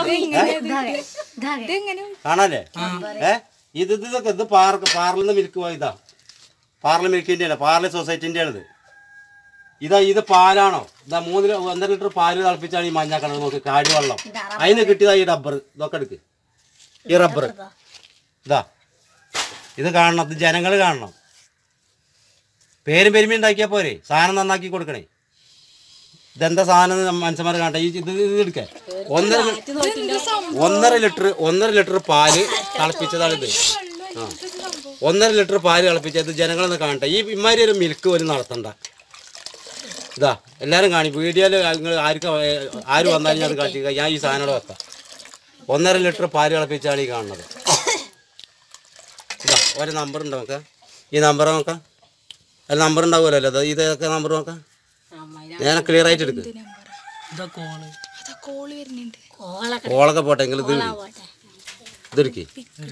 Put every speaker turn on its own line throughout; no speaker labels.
കാണാല്ലേ ഏ ഇത് ഇത് ഇതൊക്കെ ഇത് പാർക്ക് പാർലിന്ന് മിൽക്ക് പോയി ഇതാ പാർല മിൽക്കിന്റെ അല്ല പാർല സൊസൈറ്റിന്റെ ആണിത് ഇതാ ഇത് പാലാണോ ഇതാ മൂന്ന് ലി- ഒന്നര ലിറ്റർ പാല് തിളപ്പിച്ചാണ് ഈ മഞ്ഞ കളർ നോക്ക് കാടി വെള്ളം അതിന് കിട്ടിയതാ ഈ റബ്ബർ ഇതൊക്കെ എടുക്ക് ഈ റബ്ബർ ഇതാ ഇത് കാണണം ഇത് ജനങ്ങൾ കാണണം പേരും പെരുമ ഉണ്ടാക്കിയാ പോരെ സാധനം നന്നാക്കി കൊടുക്കണേ ഇതെന്താ സാധനം എന്ന് മനുഷ്യന്മാർ കാണട്ടെ ഈ ഇത് ഇത് എടുക്കാൻ ഒന്നര ഒന്നര ലിറ്റർ ഒന്നര ലിറ്റർ പാല് തിളപ്പിച്ചതാണ് ഇത് ആ ഒന്നര ലിറ്റർ പാല് തിളപ്പിച്ചത് ജനങ്ങളൊന്ന് കാണട്ടെ ഈ ഇമാരി ഒരു മിൽക്ക് പോലും നടത്തണ്ട ഇതാ എല്ലാവരും കാണി വീഡിയോയിൽ നിങ്ങൾ ആർക്കും ആര് വന്നാലും ഞാൻ അത് കാട്ടി ഞാൻ ഈ സാധനം ഇവിടെ വെക്കാം ഒന്നര ലിറ്റർ പാല് തിളപ്പിച്ചാണ് ഈ കാണുന്നത് ഇതാ ഒരു നമ്പർ ഉണ്ടോ നോക്കാം ഈ നമ്പർ നോക്കാം അല്ല നമ്പർ ഉണ്ടാവുമല്ലോ അത് ഇതൊക്കെ നമ്പർ നോക്കാം ഞാൻ ക്ലിയർ ആയിട്ട് എടുക്ക് കോളൊക്കെ പോട്ടെ എങ്കിൽ ഇത് ഇതെടുക്ക്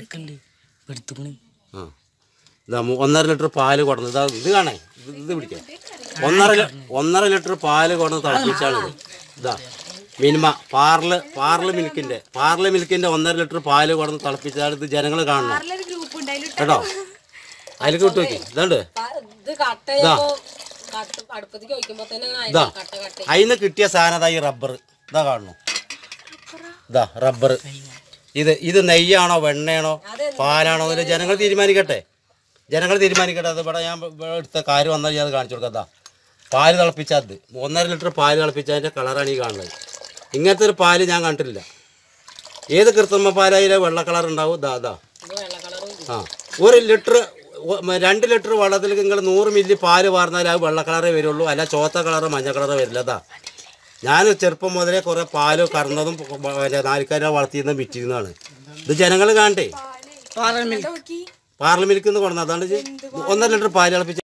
ആ ഇതാ മു- ഒന്നര ലിറ്റർ പാല് കൊടുന്നത് ഇതാ ഇത് കാണേ ഇത് ഇത് പിടിക്കാം ഒന്നര ലി- ഒന്നര ലിറ്റർ പാല് കൊടുന്ന് തിളപ്പിച്ചാണ് ഇത് ഇതാ മിനിമ പാർല് പാർല് മിൽക്കിന്റെ പാർല് മിൽക്കിന്റെ ഒന്നര ലിറ്റർ പാല് കൊടുന്ന് തിളപ്പിച്ചാൽ ഇത് ജനങ്ങൾ കാണണം കേട്ടോ അതിലേക്ക് വിട്ടു നോക്കി ഇതാണ്ട്
ഇത് കട്ടയപ്പോ കട്ട അടുപ്പത്തേക്ക് വയ്ക്കുമ്പോ തന്നെ ഇങ്ങനെ
ഇതാ
കട്ട കട്ട
അതിന്ന് കിട്ടിയ സാധനം ഇതാ ഈ റബ്ബർ ഇതാ കാണുന്നു ഇതാ റബ്ബർ ഇത് ഇത് നെയ്യാണോ വെണ്ണയാണോ പാലാണോ എന്ന് ജനങ്ങൾ തീരുമാനിക്കട്ടെ ജനങ്ങൾ തീരുമാനിക്കട്ടെ അത് ഇവിടെ ഞാൻ ഇവിടെ എടുത്ത കാര്യം വന്നാൽ ഞാൻ അത് കാണിച്ചു കൊടുക്കാം ഇതാ പാല് തിളപ്പിച്ചാൽ അത് ഒന്നര ലിറ്റർ പാല് തിളപ്പിച്ചതിൻ്റെ കളറാണ് ഈ കാണുന്നത് ഇങ്ങനത്തെ ഒരു പാല് ഞാൻ കണ്ടിട്ടില്ല ഏത് കൃത്രിമ പാലായാലും വെള്ള കളർ ഉണ്ടാവും ഇതാ ഇതാ ആ ഒരു ലിറ്റർ രണ്ട് ലിറ്റർ വെള്ളത്തിൽ നിങ്ങൾ നൂറ് മില്ലി പാല് വാർന്നാൽ അത് വെള്ള കളറേ വരുള്ളൂ അല്ല ചോത്ത കളറ് മഞ്ഞ കളറ് വരില്ല അതാ ഞാൻ ചെറുപ്പം മുതലേ കുറേ പാല് കറന്നതും നാലിക്കാരെ വളർത്തിയിരുന്ന വിറ്റിരുന്നതാണ് ഇത് ജനങ്ങൾ കാണട്ടെ പാർലമെന്റിൽ നിന്ന് കൊണ്ടുവന്നത് അതാണ് ഇത് ഒന്നര ലിറ്റർ പാല് തിളപ്പിച്ച്